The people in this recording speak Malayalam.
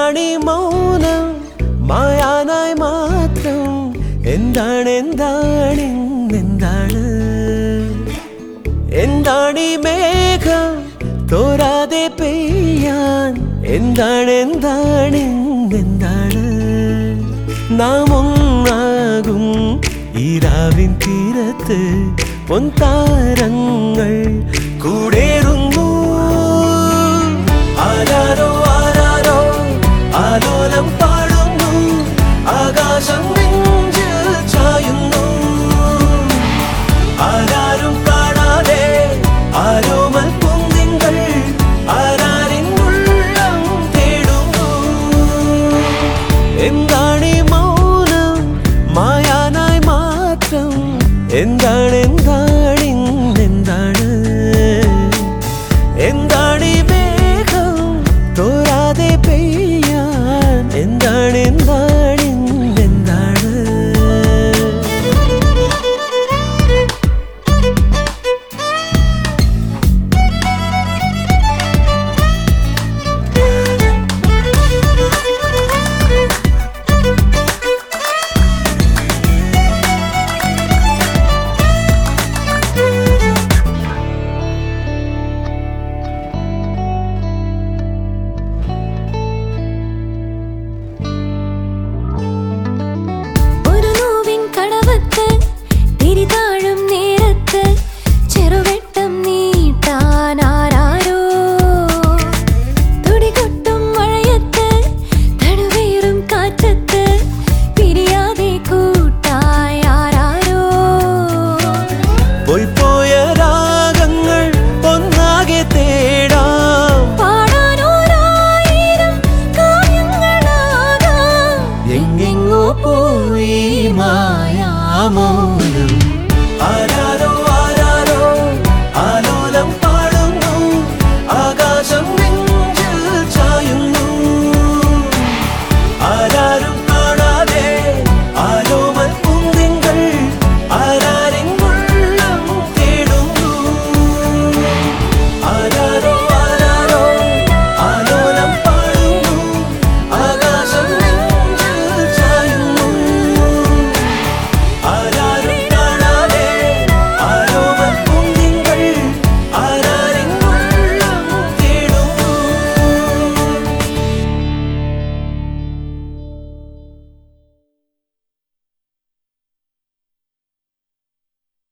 എന്താണീ മൗനം മായാനായി മാത്രം എന്താണ് എന്താണ് എന്താണ് എന്താണീ മേഘം തോരാതെ പെയ്യാൻ എന്താണ് എന്താണ് എന്താണ് നാം ഒന്നാകും ഈരാവിൻ തീരത്ത് പൊൻതാരങ്ങൾ കൂടേറുന്നു ആരാരോ ആരാരോ ആലോലം പാടുന്നു ആകാശം നെഞ്ചിൽ ചായുന്നു ആരാരും കാണാതെ ആരോമൽ കുന്നിങ്ങൾ ആരാരിൻ ഉള്ളം തേടുന്നു എന്താണ് ഈ മൗനം മായാനായി മാത്രം എന്താണ് എന്താണ് എന്താണ് എന്താണ് ഈ മേഘം തോരാതെ പെയ്യാൻ എന്താണ് എന്താണ് എന്താണ് ഒരു നോവിൻ കടവത്ത് തിരിതാഴും നേരത്ത് ചെറുവെട്ടം നീട്ടാൻ ആരാരോ തുടികൊട്ടും മഴയത്ത് തണുവേറും കാറ്റത്ത് പിരിയാതെ കൂട്ടായി ആരാരോ പോയ രാഗങ്ങൾ ഒന്നാകെ തേടാം പാടാനോരായിരം കാവ്യങ്ങളാകാം എങ്ങെങ്ങോ പോയി മായാമൗനം